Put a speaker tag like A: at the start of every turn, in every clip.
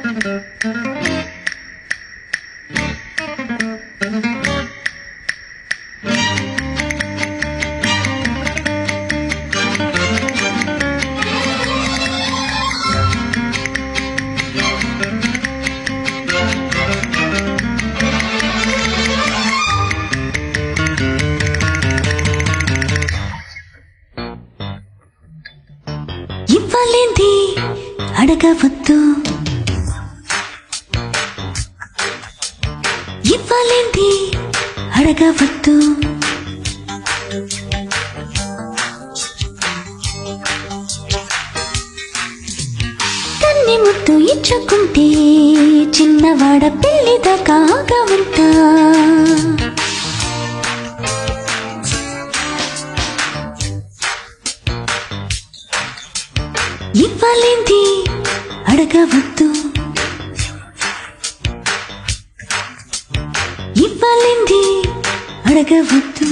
A: ఇవ్వలేంది అడగవద్దు ఇవ్వలేంది అడగవద్దు కన్ని ముద్దు ఇచ్చుకుంటే చిన్నవాడ పెళ్లిద కాగా ఉంటా ఇవ్వలేంది అడగవద్దు ఇవ్వలేంది అడగవద్దు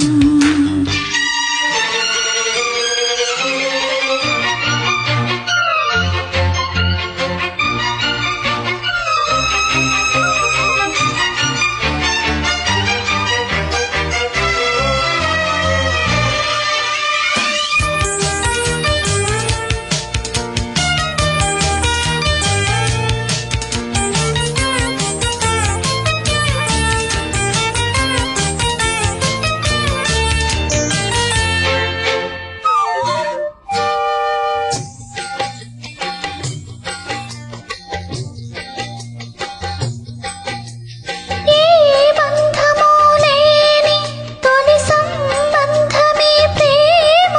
A: ఏ బంధమో లేని తొలి సంబంధమే ప్రేమ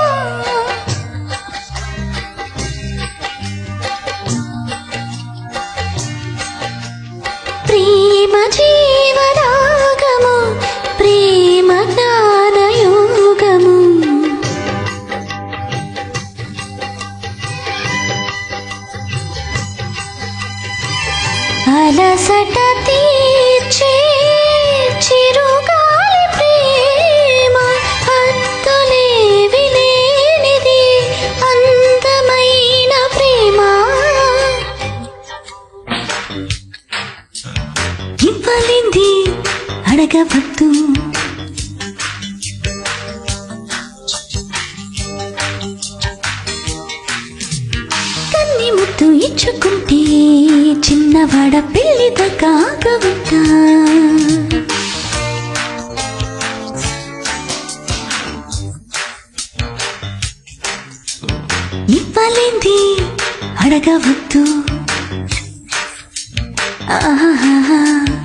A: ప్రేమ జీవరాగము ప్రేమ జ్ఞానయోగము అలసట తీర్చే చిరుగాలి ప్రేమ హద్దులేవి లేనిది అందమైన ప్రేమ ఇవ్వలేంది అడగవద్దు కన్ని ముద్దు ఇచ్చుకుంటే చిన్నవాడ పెళ్లిద కాగవుతా ఇవ్వలేంది అడగవద్దు ఆహాహా.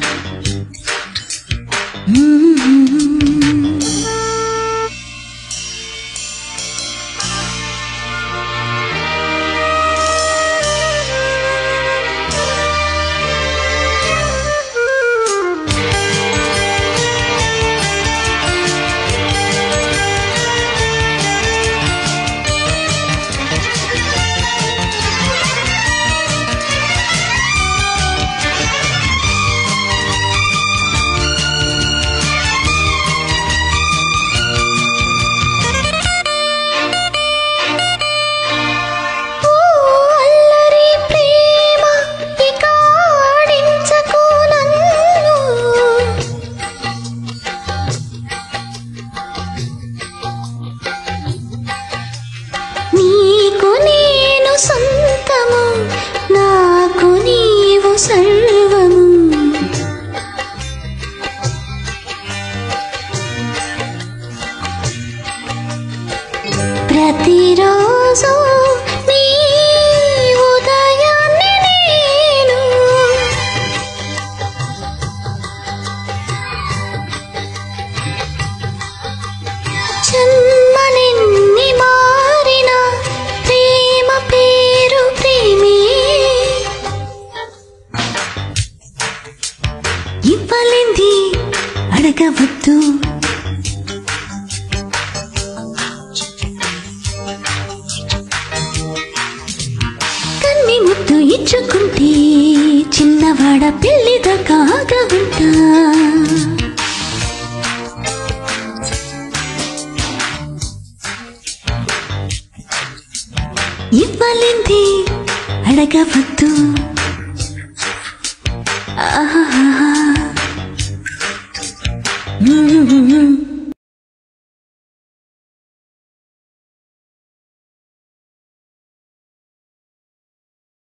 A: మ్మ్. ఓ అల్లరి ప్రేమ ఇక ఆడించకు నన్ను నీకు నేను సొంతము నాకు నీవు సర్వము ప్రతిరోజు నీ ఉదయాన్నే నేను జన్మలెన్ని మారిన ప్రేమ పేరు ప్రేమే ఇవ్వలేంది అడగవద్దు కన్ని ముద్దు ఇచ్చుకుంటే చిన్నవాడ పెళ్లిద కాగా ఉంటా ఇవ్వలేంది అడగవద్దు